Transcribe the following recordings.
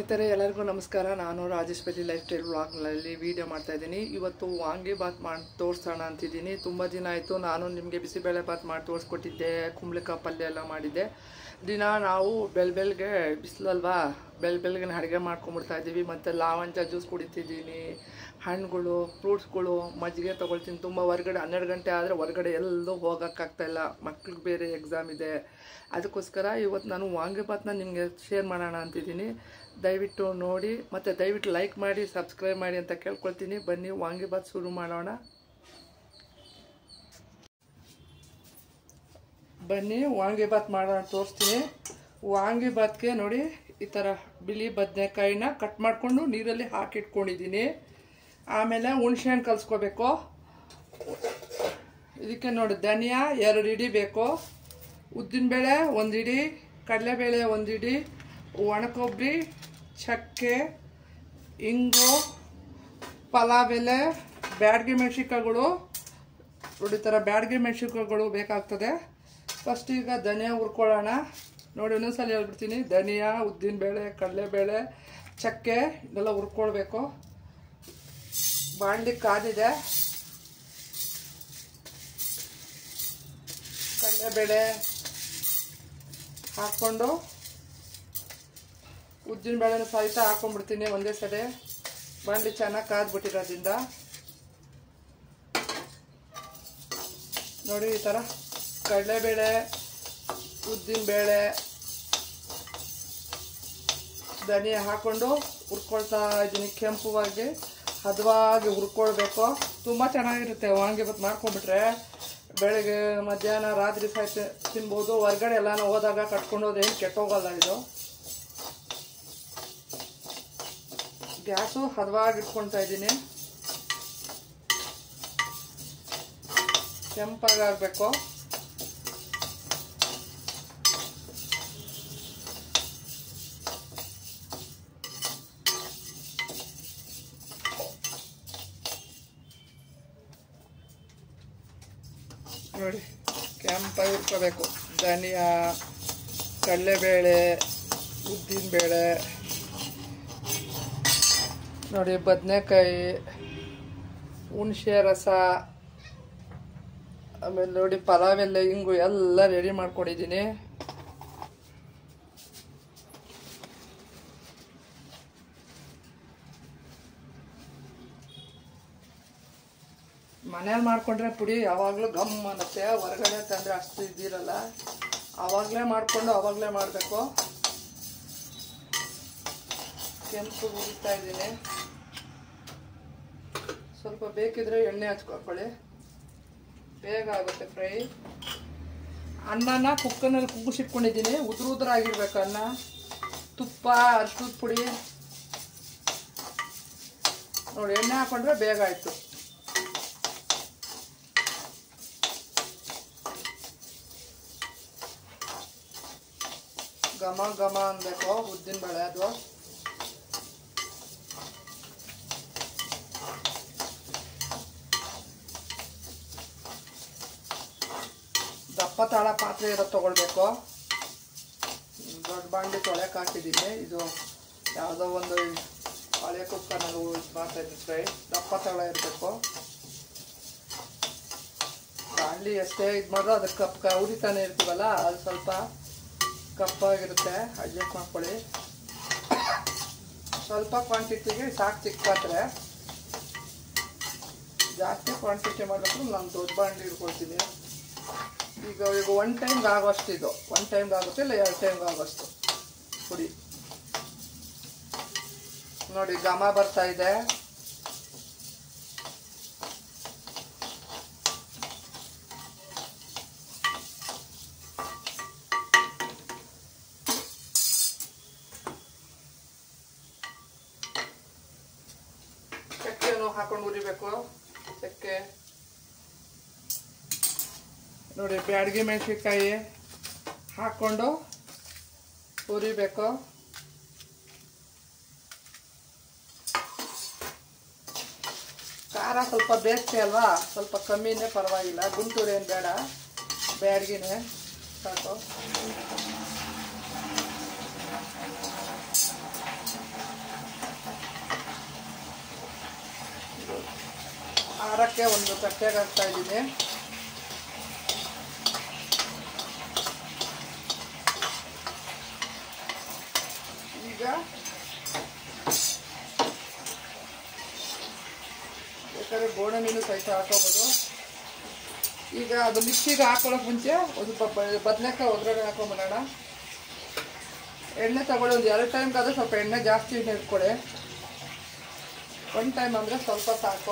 ಸ್ನೇಹಿತರೆ ಎಲ್ಲರಿಗೂ ನಮಸ್ಕಾರ ನಾನು ರಾಜೇಶ್ವರಿ ಲೈಫ್ ಸ್ಟೈಲ್ ವ್ಲಾಗ್ನಲ್ಲಿ ವಿಡಿಯೋ ಮಾಡ್ತಾ ಇದ್ದೀನಿ ಇವತ್ತು ವಾಂಗಿ ಬಾತ್ ಮಾಡಿ ತೋರಿಸೋಣ ಅಂತಿದ್ದೀನಿ ತುಂಬ ದಿನ ಆಯಿತು ನಾನು ನಿಮಗೆ ಬಿಸಿಬೇಳೆ ಬಾತ್ ಮಾಡಿ ತೋರಿಸ್ಕೊಟ್ಟಿದ್ದೆ ಕುಂಬಳಕಾಯಿ ಪಲ್ಯ ಎಲ್ಲ ಮಾಡಿದ್ದೆ ದಿನ ನಾವು ಬೆಳ ಬೆಳಗ್ಗೆ ಬಿಸಿಲಲ್ವಾ ಬೆಳ ಬೆಳಗ್ಗೆ ಅಡುಗೆ ಮಾಡ್ಕೊಂಬಿಡ್ತಾ ಇದ್ದೀವಿ ಮತ್ತು ಲಾವಂಚ ಜ್ಯೂಸ್ ಕುಡಿತಿದ್ದೀನಿ ಹಣ್ಣುಗಳು ಫ್ರೂಟ್ಸ್ಗಳು ಮಜ್ಜಿಗೆ ತೊಗೊಳ್ತೀನಿ ತುಂಬ ಹೊರಗಡೆ ಹನ್ನೆರಡು ಗಂಟೆ ಆದರೆ ಹೊರಗಡೆ ಎಲ್ಲೂ ಹೋಗೋಕ್ಕಾಗ್ತಾಯಿಲ್ಲ ಮಕ್ಳಿಗೆ ಬೇರೆ ಎಕ್ಸಾಮ್ ಇದೆ ಅದಕ್ಕೋಸ್ಕರ ಇವತ್ತು ನಾನು ವಾಂಗಿಬಾತ್ನ ನಿಮಗೆ ಶೇರ್ ಮಾಡೋಣ ಅಂತಿದ್ದೀನಿ ದಯವಿಟ್ಟು ನೋಡಿ ಮತ್ತು ದಯವಿಟ್ಟು ಲೈಕ್ ಮಾಡಿ ಸಬ್ಸ್ಕ್ರೈಬ್ ಮಾಡಿ ಅಂತ ಕೇಳ್ಕೊಳ್ತೀನಿ ಬನ್ನಿ ವಾಂಗಿಬಾತ್ ಶುರು ಮಾಡೋಣ ಬನ್ನಿ ವಾಂಗಿಬಾತ್ ಮಾಡೋಣ ತೋರಿಸ್ತೀನಿ ವಾಂಗಿಬಾತ್ಗೆ ನೋಡಿ ಈ ಥರ ಬಿಳಿ ಬದನೆಕಾಯಿನ ಕಟ್ ಮಾಡಿಕೊಂಡು ನೀರಲ್ಲಿ ಹಾಕಿಟ್ಕೊಂಡಿದ್ದೀನಿ ಆಮೇಲೆ ಹುಣ್ಸೆಹಣ್ಣು ಕಲಿಸ್ಕೋಬೇಕು ಇದಕ್ಕೆ ನೋಡಿ ಧನಿಯಾ ಎರಡು ಇಡಿ ಬೇಕು ಉದ್ದಿನಬೇಳೆ ಒಂದು ಇಡಿ ಕಡಲೆಬೇಳೆ ಒಂದು ಇಡಿ ಒಣಕೊಬ್ಬರಿ ಚಕ್ಕೆ ಇಂಗು ಪಲಾವ್ ಎಲೆ ಬ್ಯಾಡ್ಗೆ ಮೆಣಸಿನ್ಕಾಯಿಗಳು ನೋಡಿ ಥರ ಬ್ಯಾಡ್ಗೆ ಮೆಣಸಿನ್ಕಾಯಿಗಳು ಬೇಕಾಗ್ತದೆ ಫಸ್ಟ್ ಈಗ ಧನಿಯಾ ಹುರ್ಕೊಳ್ಳೋಣ ನೋಡಿ ಇನ್ನೊಂದ್ಸಲ ಹೇಳ್ಬಿಡ್ತೀನಿ ಧನಿಯಾ ಉದ್ದಿನಬೇಳೆ ಕಡಲೆಬೇಳೆ ಚಕ್ಕೆ ಇದೆಲ್ಲ ಹುರ್ಕೊಳ್ಬೇಕು ಬಾಣಲಿ ಕಾದಿದೆ ಕಡಲೆಬೇಳೆ ಹಾಕ್ಕೊಂಡು ಉದ್ದಿನಬೇಳೆನ ಸಹಿತ ಹಾಕೊಂಡ್ಬಿಡ್ತೀನಿ ಒಂದೇ ಸಡೆ ಬಾಣಲಿ ಚೆನ್ನಾಗಿ ಕಾದ್ಬಿಟ್ಟಿರೋದ್ರಿಂದ ನೋಡಿ ಈ ಥರ ಕಡಲೆಬೇಳೆ ಉದ್ದಿನಬೇಳೆ ಧನಿಯಾ ಹಾಕ್ಕೊಂಡು ಹುರ್ಕೊಳ್ತಾ ಇದ್ದೀನಿ ಕೆಂಪುವಾಗಿ ಹದವಾಗಿ ಹುರ್ಕೊಳ್ಬೇಕು ತುಂಬ ಚೆನ್ನಾಗಿರುತ್ತೆ ವಾಂಗಿಬಾತ್ ಮಾಡ್ಕೊಂಡ್ಬಿಟ್ರೆ ಬೆಳಗ್ಗೆ ಮಧ್ಯಾಹ್ನ ರಾತ್ರಿ ಸಹಿತ ತಿನ್ಬೋದು ಹೊರ್ಗಡೆ ಎಲ್ಲಾನು ಹೋದಾಗ ಕಟ್ಕೊಂಡು ಹೋದ್ರೆ ಏನು ಕೆಟ್ಟೋಗಲ್ಲ ಇದು ಗ್ಯಾಸು ಹದವಾಗಿ ಇಟ್ಕೊಳ್ತಾ ಇದ್ದೀನಿ ಕೆಂಪಾಗಬೇಕು ನೋಡಿ ಕೆಂಪಾಗಿ ಹುರ್ಕೋಬೇಕು ಧನಿಯಾ ಕಡಲೆಬೇಳೆ ಉದ್ದಿನಬೇಳೆ ನೋಡಿ ಬದನೆಕಾಯಿ ಹುಣಸೆ ರಸ ಆಮೇಲೆ ನೋಡಿ ಪಲಾವ್ ಎಲ್ಲ ಹಿಂಗು ಎಲ್ಲ ರೆಡಿ ಮಾಡ್ಕೊಂಡಿದ್ದೀನಿ ಮನೇಲಿ ಮಾಡ್ಕೊಂಡ್ರೆ ಪುಡಿ ಯಾವಾಗಲೂ ಗಮ್ ಅನ್ನತ್ತೆ ಹೊರಗಡೆ ತಂದರೆ ಅಷ್ಟು ಇದ್ದಿರಲ್ಲ ಆವಾಗಲೇ ಮಾಡಿಕೊಂಡು ಆವಾಗಲೇ ಮಾಡಬೇಕು ಕೆಂಪು ಹುರಿತಾ ಇದ್ದೀನಿ ಸ್ವಲ್ಪ ಬೇಕಿದ್ರೆ ಎಣ್ಣೆ ಹಚ್ಕೊಳ್ಕೊಳ್ಳಿ ಬೇಗ ಆಗುತ್ತೆ ಫ್ರೈ ಅನ್ನನ ಕುಕ್ಕರ್ನಲ್ಲಿ ಕುಗ್ಗಿಸಿಟ್ಕೊಂಡಿದ್ದೀನಿ ಉದುರು ಉದುರಾಗಿರ್ಬೇಕು ಅನ್ನ ತುಪ್ಪ ಅರ್ಶಿದ ಪುಡಿ ನೋಡಿ ಎಣ್ಣೆ ಹಾಕೊಂಡ್ರೆ ಬೇಗ ಆಯಿತು ಘಮ ಘಮ ಅನ್ಬೇಕು ಉದ್ದಿನ ಬೇಳೆ ಅದು ದಪ್ಪ ತಾಳ ಪಾತ್ರೆ ಇರೋ ತಗೊಳ್ಬೇಕು ದೊಡ್ಡ ಬಾಂಡಿ ತೊಳೆಯಕ್ಕೆ ಹಾಕಿದ್ದೀನಿ ಇದು ಯಾವುದೋ ಒಂದು ಹಳೆ ಕುಕ್ಕರ್ನಲ್ಲಿ ಮಾಡ್ತಾ ಇದ್ದೀನಿ ಫ್ರೈ ದಪ್ಪ ತಳ ಇರಬೇಕು ಬಾಂಡ್ಲಿ ಎಷ್ಟೇ ಇದು ಮಾಡಿದ್ರು ಅದಕ್ಕೆ ಕಪ್ ಉರಿತಾನೆ ಇರ್ತೀವಲ್ಲ ಅದು ಸ್ವಲ್ಪ ಕಪ್ಪಾಗಿರುತ್ತೆ ಅಡ್ಜಸ್ಟ್ ಮಾಡ್ಕೊಳ್ಳಿ ಸ್ವಲ್ಪ ಕ್ವಾಂಟಿಟಿಗೆ ಸಾಕು ಚಿಕ್ಕ ಪಾತ್ರೆ ಜಾಸ್ತಿ ಕ್ವಾಂಟಿಟಿ ಮಾಡಬೇಕು ನಾನು ದೊಡ್ಡ ಬಾಂಡ್ಲಿ ಇಟ್ಕೊಳ್ತೀನಿ ಈಗ ಈಗ ಒನ್ ಟೈಮ್ಗೆ ಆಗೋಷ್ಟು ಇದು ಒನ್ ಟೈಮ್ಗೆ ಆಗುತ್ತೆ ಇಲ್ಲ ಎರಡು ಟೈಮ್ಗೆ ಆಗೋಷ್ಟು ಪುಡಿ ನೋಡಿ ಘಮ ಬರ್ತಾ ಇದೆ ಚಕ್ಕೆಯನ್ನು ಹಾಕೊಂಡು ಉರಿಬೇಕು ಚಕ್ಕೆ ನೋಡಿ ಬ್ಯಾಡಗಿ ಮೆಣಸಿನ್ಕಾಯಿ ಹಾಕ್ಕೊಂಡು ಹುರಿಬೇಕು ಖಾರ ಸ್ವಲ್ಪ ಬೇಯಿಸ್ತೆ ಅಲ್ವಾ ಸ್ವಲ್ಪ ಕಮ್ಮಿನೇ ಪರವಾಗಿಲ್ಲ ಗುಂಟೂರು ಏನು ಬೇಡ ಬ್ಯಾಡಗಿನೇ ಸಾಕು ಆರಕ್ಕೆ ಒಂದು ತಟ್ಟೆಗೆ ಹಾಕ್ತಾ ಇದ್ದೀನಿ ಈಗ ಬೇಕಾದ್ರೆ ಗೋಡೆ ಮೀನು ಸಹಿತ ಹಾಕೋಬೋದು ಈಗ ಅದು ಮಿಕ್ಸಿಗೆ ಹಾಕೊಳ್ಳೋಕೆ ಮುಂಚೆ ಒಂದು ಸ್ವಲ್ಪ ಬದನೆಕಾಯಿ ಒಗ್ಗರಣೆ ಹಾಕೊಂಬಿಡೋಣ ಎಣ್ಣೆ ತಗೊಳ್ಳಿ ಒಂದು ಎರಡು ಟೈಮ್ಗಾದ್ರೆ ಸ್ವಲ್ಪ ಎಣ್ಣೆ ಜಾಸ್ತಿ ಇಟ್ಕೊಳ್ಳಿ ಒನ್ ಟೈಮ್ ಅಂದರೆ ಸ್ವಲ್ಪ ಸಾಕು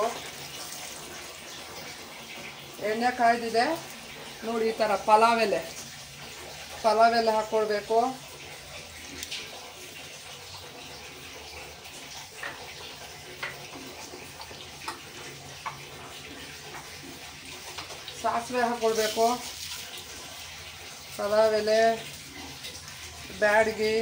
ಎಣ್ಣೆ ಕಾಯ್ದಿದೆ ನೋಡಿ ಈ ಥರ ಪಲಾವ್ ಎಲೆ ಪಲಾವ್ ಎಲೆ ಹಾಕ್ಕೊಳ್ಬೇಕು ಸಾಸಿವೆ ಹಾಕ್ಕೊಳ್ಬೇಕು ಪಲಾವ್ ಎಲೆ ಬ್ಯಾಡ್ಗಿ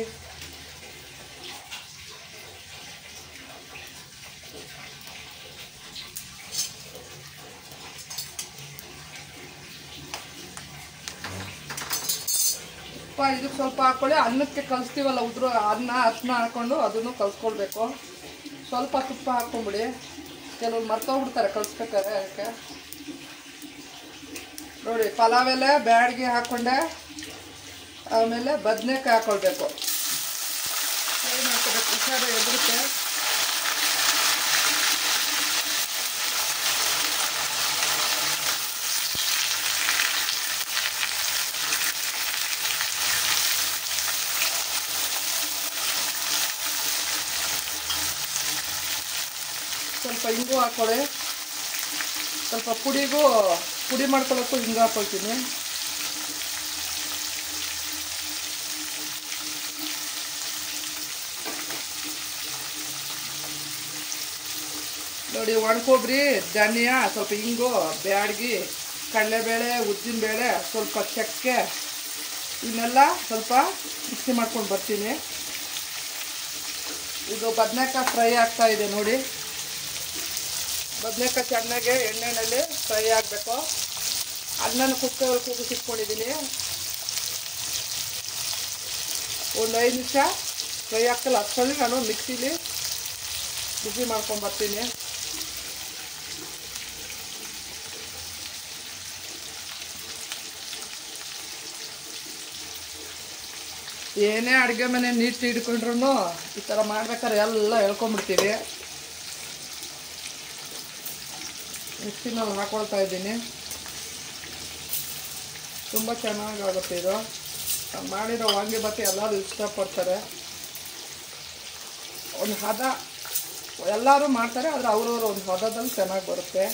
ಉಪ್ಪ ಇದಕ್ಕೆ ಸ್ವಲ್ಪ ಹಾಕ್ಕೊಳ್ಳಿ ಅನ್ನಕ್ಕೆ ಕಲಿಸ್ತೀವಲ್ಲ ಉದ್ರು ಅನ್ನ ಅನ್ನ ಹಾಕ್ಕೊಂಡು ಅದನ್ನು ಕಲ್ಸ್ಕೊಳ್ಬೇಕು ಸ್ವಲ್ಪ ತುಪ್ಪ ಹಾಕ್ಕೊಂಬಿಡಿ ಕೆಲವ್ರು ಮರ್ತೋಗ್ಬಿಡ್ತಾರೆ ಕಲಿಸ್ಬೇಕಾದ್ರೆ ಅದಕ್ಕೆ ನೋಡಿ ಪಲಾವ್ ಎಲೆ ಬ್ಯಾಡ್ಗೆ ಹಾಕ್ಕೊಂಡೆ ಆಮೇಲೆ ಬದನೆಕಾಯಿ ಹಾಕ್ಕೊಳ್ಬೇಕು ಫ್ರೈ ಮಾಡ್ಕೋಬೇಕು ಹುಷಾರು ಎದುರುತ್ತೆ ಸ್ವಲ್ಪ ಹಿಂಗು ಹಾಕೊಳ್ಳಿ ಸ್ವಲ್ಪ ಪುಡಿಗೂ ಪುಡಿ ಮಾಡ್ಕೊಳ್ಳೋಕ್ಕೂ ಹಿಂಗೆ ಹಾಕೊಳ್ತೀನಿ ನೋಡಿ ಒಣಕೊಬ್ಬರಿ ಧನಿಯಾ ಸ್ವಲ್ಪ ಹಿಂಗು ಬ್ಯಾಡ್ಗಿ ಕಡಲೆಬೇಳೆ ಉದ್ದಿನಬೇಳೆ ಸ್ವಲ್ಪ ಚಕ್ಕೆ ಇವನ್ನೆಲ್ಲ ಸ್ವಲ್ಪ ಮಿಕ್ಸಿ ಮಾಡ್ಕೊಂಡು ಬರ್ತೀನಿ ಇದು ಬದನೆಕಾಯಿ ಫ್ರೈ ಆಗ್ತಾ ಇದೆ ನೋಡಿ ಬದನೆಕಾಯಿ ಚೆನ್ನಾಗೆ ಎಣ್ಣೆಯಲ್ಲಿ ಫ್ರೈ ಆಗಬೇಕು ಅನ್ನನ ಕುಕ್ಕರ್ ಕೂಗಿಸಿಟ್ಕೊಂಡಿದ್ದೀನಿ ಒಂದು ಐದು ನಿಮಿಷ ಫ್ರೈ ಆಗ್ತಲ್ಲ ಅಷ್ಟರಲ್ಲಿ ನಾನು ಮಿಕ್ಸಿಲಿ ಬಿಸಿ ಮಾಡ್ಕೊಂಡು ಬರ್ತೀನಿ ಏನೇ ಅಡುಗೆ ಮನೆ ನೀಟ್ ಹಿಡ್ಕೊಂಡ್ರು ಈ ಥರ ಮಾಡ್ಬೇಕಾದ್ರೆ ಎಲ್ಲ ಹೇಳ್ಕೊಂಬಿಡ್ತೀವಿ ಮಿಕ್ಸಿನಲ್ಲಿ ಹಾಕೊಳ್ತಾ ಇದ್ದೀನಿ ತುಂಬ ಚೆನ್ನಾಗಾಗುತ್ತೆ ಇದು ನಾನ್ ಮಾಡಿರೋ ವಾಂಗಿಭಾತಿ ಎಲ್ಲರೂ ಇಷ್ಟಪಡ್ತಾರೆ ಒಂದು ಹದ ಎಲ್ಲರೂ ಮಾಡ್ತಾರೆ ಆದರೆ ಅವ್ರವ್ರ ಒಂದು ಹದದಲ್ಲಿ ಚೆನ್ನಾಗಿ ಬರುತ್ತೆ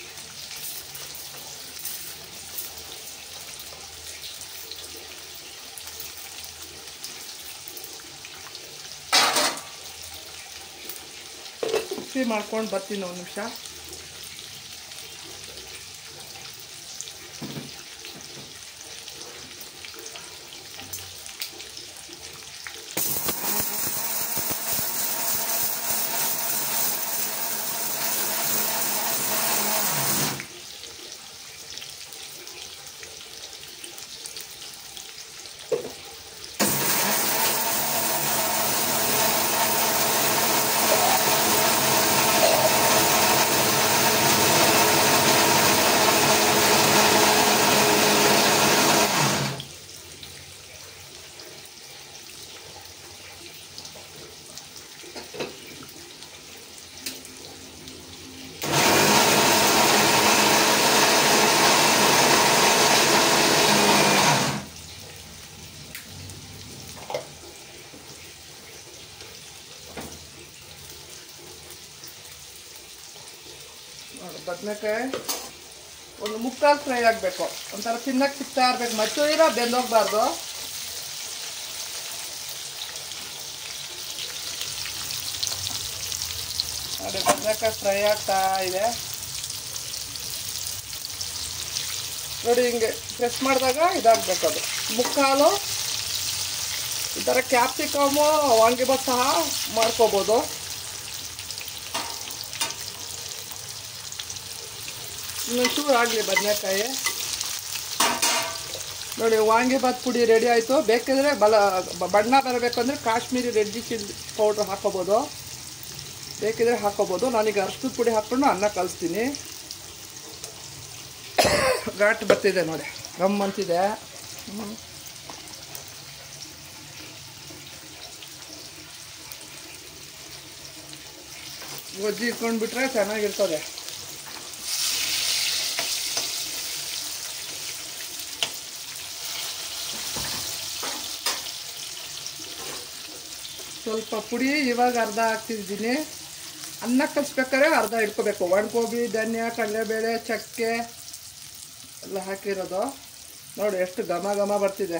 ಮಿಕ್ಸಿ ಮಾಡ್ಕೊಂಡು ಬರ್ತೀನಿ ಒಂದು ನಿಮಿಷ ನೋಡಿ ಬದನೆಕಾಯಿ ಒಂದು ಮುಕ್ಕಾಲು ಫ್ರೈ ಆಗಬೇಕು ಒಂಥರ ತಿನ್ನಕ್ಕೆ ಸಿಗ್ತಾ ಇರ್ಬೇಕು ಮಚ್ಚು ಇರೋ ಬೆಂದೋಗ್ಬಾರ್ದು ನೋಡಿ ಬದನೆಕಾಯಿ ಫ್ರೈ ಆಗ್ತಾ ಇದೆ ನೋಡಿ ಹಿಂಗೆ ಪ್ರೆಸ್ ಮಾಡಿದಾಗ ಇದಾಗಬೇಕು ಅದು ಮುಕ್ಕಾಲು ಈ ಥರ ಕ್ಯಾಪ್ಸಿಕಮು ವಾಂಗಿಬಾತ್ ಸಹ ಮಾಡ್ಕೋಬೋದು ಇನ್ನೊಂಚೂರು ಆಗಲಿ ಬದನೆಕಾಯಿ ನೋಡಿ ವಾಂಗಿಬಾತ್ ಪುಡಿ ರೆಡಿ ಆಯಿತು ಬೇಕಿದ್ರೆ ಬಲ ಬ- ಬಣ್ಣ ಬರಬೇಕಂದ್ರೆ ಕಾಶ್ಮೀರಿ ರೆಡ್ಡಿ ಚಿಲ್ಲಿ ಪೌಡ್ರ್ ಹಾಕೋಬೋದು ಬೇಕಿದ್ರೆ ಹಾಕೋಬೋದು ನಾನೀಗ ಅರ್ಶಿದ ಪುಡಿ ಹಾಕ್ಕೊಂಡು ಅನ್ನ ಕಲಿಸ್ತೀನಿ ಘಾಟ್ ಬರ್ತಿದೆ ನೋಡಿ ಗಮ್ ಅಂತಿದೆ ಹ್ಮ್. ಗೊಜ್ಜಿ ಇಟ್ಕೊಂಡ್ಬಿಟ್ರೆ ಚೆನ್ನಾಗಿರ್ತದೆ ಸ್ವಲ್ಪ ಪುಡಿ ಇವಾಗ ಅರ್ಧ ಹಾಕ್ತಿದ್ದೀನಿ ಅನ್ನ ಕಲಿಸ್ಬೇಕಾದ್ರೆ ಅರ್ಧ ಇಟ್ಕೋಬೇಕು ಒಣಗೋಬಿ ಧನ್ಯ ಕಡಲೆಬೇಳೆ ಚಕ್ಕೆ ಎಲ್ಲ ಹಾಕಿರೋದು ನೋಡಿ ಎಷ್ಟು ಘಮ ಘಮ ಬರ್ತಿದೆ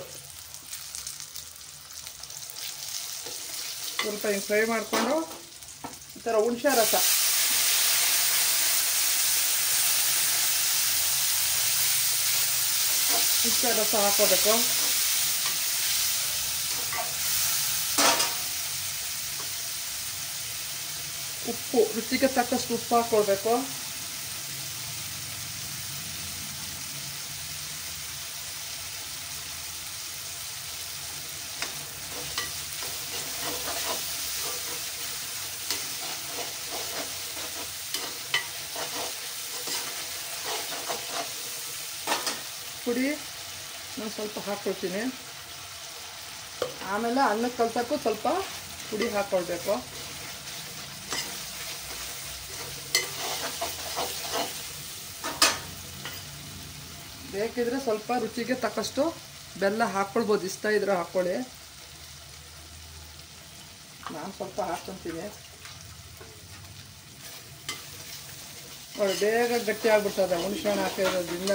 ಸ್ವಲ್ಪ ಹಿಂಗೆ ಫ್ರೈ ಮಾಡಿಕೊಂಡು ಈ ಥರ ಹುಣಸೆ ರಸ ಹುಣಸೆ ರಸ ಹಾಕೋಬೇಕು ಉಪ್ಪು ರುಚಿಗೆ ತಕ್ಕಷ್ಟು ಉಪ್ಪು ಹಾಕ್ಕೊಳ್ಬೇಕು ಪುಡಿ ನಾನು ಸ್ವಲ್ಪ ಹಾಕ್ಕೊಳ್ತೀನಿ ಆಮೇಲೆ ಅನ್ನಕ್ಕೆ ಕಲ್ಸಕ್ಕೂ ಸ್ವಲ್ಪ ಪುಡಿ ಹಾಕ್ಕೊಳ್ಬೇಕು ಬೇಕಿದ್ರೆ ಸ್ವಲ್ಪ ರುಚಿಗೆ ತಕ್ಕಷ್ಟು ಬೆಲ್ಲ ಹಾಕ್ಕೊಳ್ಬೋದು ಇಷ್ಟ ಇದ್ರೆ ಹಾಕ್ಕೊಳ್ಳಿ ನಾನು ಸ್ವಲ್ಪ ಹಾಕ್ಕೊಂತೀನಿ ನೋಡಿ ಬೇಗ ಗಟ್ಟಿ ಆಗ್ಬಿಡ್ತದೆ ಹುಣಸೆ ಹಣ್ಣು ಹಾಕಿರೋದ್ರಿಂದ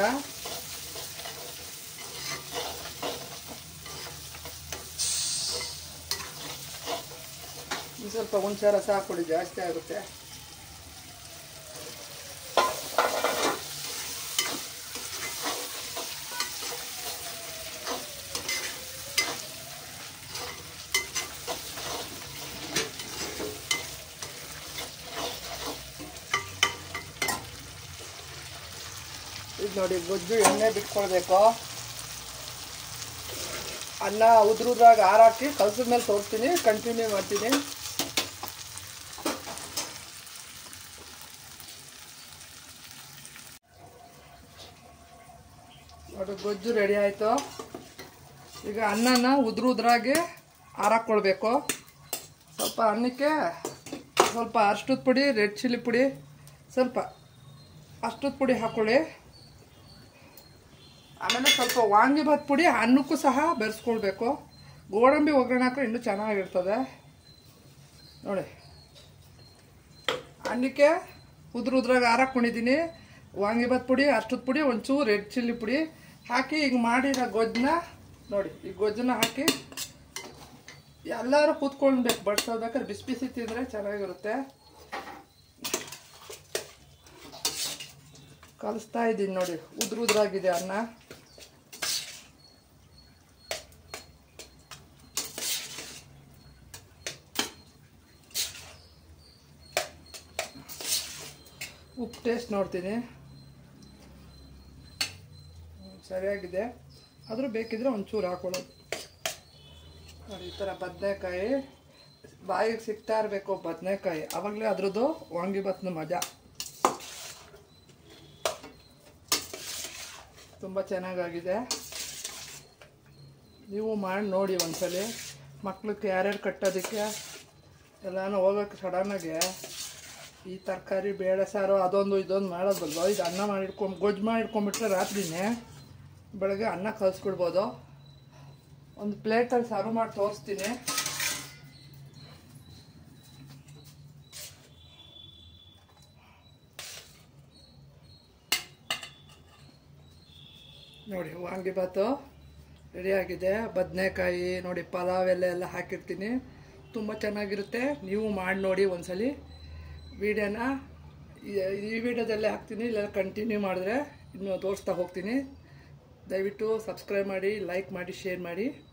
ಇನ್ನು ಸ್ವಲ್ಪ ಹುಣಸೆ ರಸ ಹಾಕ್ಕೊಡಿ ಜಾಸ್ತಿ ಆಗುತ್ತೆ ಇದು ನೋಡಿ ಗೊಜ್ಜು ಎಣ್ಣೆ ಬಿಟ್ಕೊಳ್ಬೇಕು ಅನ್ನ ಉದ್ರುದ್ರಾಗ ಹಾರಾಕಿ ಕಲ್ಸಿದ ಮೇಲೆ ತೋರಿಸ್ತೀನಿ ಕಂಟಿನ್ಯೂ ಮಾಡ್ತೀನಿ ನೋಡಿ ಗೊಜ್ಜು ರೆಡಿ ಆಯಿತು ಈಗ ಅನ್ನನ ಉದ್ರ ಉದ್ರಾಗಿ ಹಾರಾಕೊಳ್ಬೇಕು ಸ್ವಲ್ಪ ಅನ್ನಕ್ಕೆ ಸ್ವಲ್ಪ ಅರ್ಶಿದ ಪುಡಿ ರೆಡ್ ಚಿಲ್ಲಿ ಪುಡಿ ಸ್ವಲ್ಪ ಅಷ್ಟದ ಪುಡಿ ಹಾಕ್ಕೊಳ್ಳಿ ಆಮೇಲೆ ಸ್ವಲ್ಪ ವಾಂಗಿಭಾತ್ ಪುಡಿ ಅನ್ನಕ್ಕೂ ಸಹ ಬೆರೆಸ್ಕೊಳ್ಬೇಕು ಗೋಡಂಬಿ ಒಗ್ಗರಣೆ ಹಾಕಿದ್ರೆ ಇನ್ನೂ ಚೆನ್ನಾಗಿರ್ತದೆ ನೋಡಿ ಅನ್ನಕ್ಕೆ ಉದ್ರ ಉದ್ರಾಗ ಹಾರಾಕೊಂಡಿದ್ದೀನಿ ವಾಂಗಿಭಾತ್ ಪುಡಿ ಅಷ್ಟದ ಪುಡಿ ಒಂಚೂರು ರೆಡ್ ಚಿಲ್ಲಿ ಪುಡಿ ಹಾಕಿ ಈಗ ಮಾಡಿರೋ ಗೊಜ್ಜನ್ನ ನೋಡಿ ಈ ಗೊಜ್ಜನ್ನ ಹಾಕಿ ಎಲ್ಲರೂ ಕೂತ್ಕೊಳ್ಬೇಕು ಬಡ್ಸೋಬೇಕಾದ್ರೆ ಬಿಸಿ ಬಿಸಿ ತಿಂದರೆ ಚೆನ್ನಾಗಿರುತ್ತೆ ಕಲಿಸ್ತಾ ಇದ್ದೀನಿ ನೋಡಿ ಉದ್ರ ಉದ್ರಾಗಿದೆ ಅನ್ನ ಉಪ್ಪು ಟೇಸ್ಟ್ ನೋಡ್ತೀನಿ ಹ್ಮ್, ಸರಿಯಾಗಿದೆ ಆದರೂ ಬೇಕಿದ್ರೆ ಒಂಚೂರು ಹಾಕೊಳ್ಳೋದು ನೋಡಿ ಈ ಥರ ಬದನೆಕಾಯಿ ಬಾಯಿಗೆ ಸಿಗ್ತಾ ಇರಬೇಕು ಬದನೆಕಾಯಿ ಆವಾಗಲೇ ಅದ್ರದ್ದು ವಾಂಗಿಭಾತ್ನ ಮಜಾ ತುಂಬ ಚೆನ್ನಾಗಾಗಿದೆ ನೀವು ಮಾಡಿ ನೋಡಿ ಒಂದ್ಸಲಿ ಮಕ್ಳಿಗೆ ಯಾರ್ಯಾರು ಕಟ್ಟೋದಕ್ಕೆ ಎಲ್ಲಾನು ಹೋಗೋಕ್ಕೆ ಸಡನ್ನಾಗೆ ಈ ತರಕಾರಿ ಬೇಳೆ ಸಾರು ಅದೊಂದು ಇದೊಂದು ಮಾಡೋದಲ್ವ ಇದು ಅನ್ನ ಮಾಡಿಟ್ಕೊಂಡು ಗೊಜ್ಜು ಮಾಡಿಟ್ಕೊಂಡ್ಬಿಟ್ರೆ ರಾತ್ರಿನೇ ಬೆಳಗ್ಗೆ ಅನ್ನ ಕಲಿಸ್ಬಿಡ್ಬೋದು ಒಂದು ಪ್ಲೇಟಲ್ಲಿ ಸರ್ವ್ ಮಾಡಿ ತೋರಿಸ್ತೀನಿ ನೋಡಿ ವಾಂಗಿಭಾತು ರೆಡಿಯಾಗಿದೆ ಬದನೆಕಾಯಿ ನೋಡಿ ಪಲಾವ್ ಎಲ್ಲ ಎಲ್ಲ ಹಾಕಿರ್ತೀನಿ ತುಂಬ ಚೆನ್ನಾಗಿರುತ್ತೆ ನೀವು ಮಾಡಿ ನೋಡಿ ಒಂದ್ಸಲಿ ವಿಡಿಯೋನ ಈ ವಿಡಿಯೋದಲ್ಲೇ ಹಾಕ್ತೀನಿ ಇಲ್ಲ ಕಂಟಿನ್ಯೂ ಮಾಡಿದ್ರೆ ಇನ್ನೂ ತೋರಿಸ್ತಾ ಹೋಗ್ತೀನಿ ದಯವಿಟ್ಟು ಸಬ್ಸ್ಕ್ರೈಬ್ ಮಾಡಿ ಲೈಕ್ ಮಾಡಿ ಶೇರ್ ಮಾಡಿ